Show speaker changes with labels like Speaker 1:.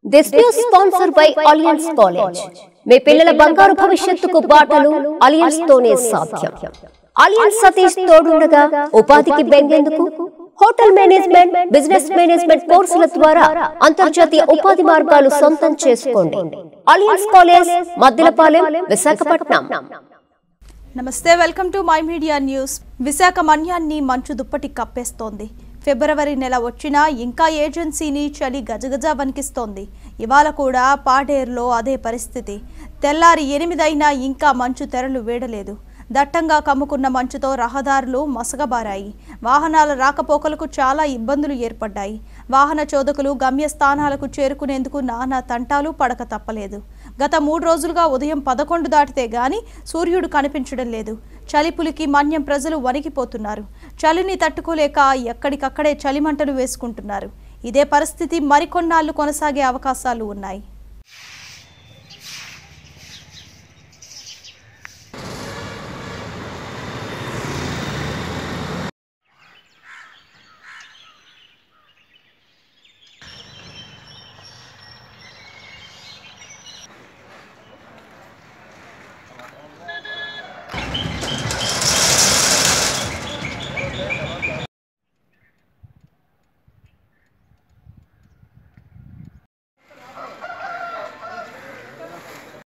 Speaker 1: this news sponsor by Alliance College మీ పిల్లల బంగారు భవిష్యత్తుకు బాటలు అలియన్స్ తోనే సాధ్యం అలియన్స్ సతీష్ తోడుండగా ఉపాధికి బెంగేందుకు హోటల్ మేనేజ్మెంట్ బిజినెస్ మేనేజ్మెంట్ కోర్సుల ద్వారా అంతర్జాతీయ ఉపాధి మార్గాలు సొంతం చేసుకోండి అలియన్స్ కాలేజ్ మద్దిలపాలెం విశాఖపట్నం
Speaker 2: నమస్తే welcome to my media news Visakha మన్యాన్ని మంచు దుప్పటి కప్పేస్తోంది ఫిబ్రవరి నెల వచ్చినా ఇంకా ఏజెన్సీని చలి గజగజ వణికిస్తోంది ఇవాళ కూడా పాడేరులో అదే పరిస్థితి తెల్లారి ఎనిమిదైనా ఇంకా మంచు తెరలు వేడలేదు దట్టంగా కమ్ముకున్న మంచుతో రహదారులు మసగబారాయి వాహనాల రాకపోకలకు చాలా ఇబ్బందులు ఏర్పడ్డాయి వాహన చోదకులు గమ్యస్థానాలకు చేరుకునేందుకు నానా తంటాలు పడక తప్పలేదు గత మూడు రోజులుగా ఉదయం పదకొండు దాటితే గాని సూర్యుడు కనిపించడం లేదు చలిపులికి మన్యం ప్రజలు వణికిపోతున్నారు చలిని తట్టుకోలేక ఎక్కడికక్కడే చలిమంటలు వేసుకుంటున్నారు ఇదే పరిస్థితి మరికొన్నాళ్లు కొనసాగే అవకాశాలు ఉన్నాయి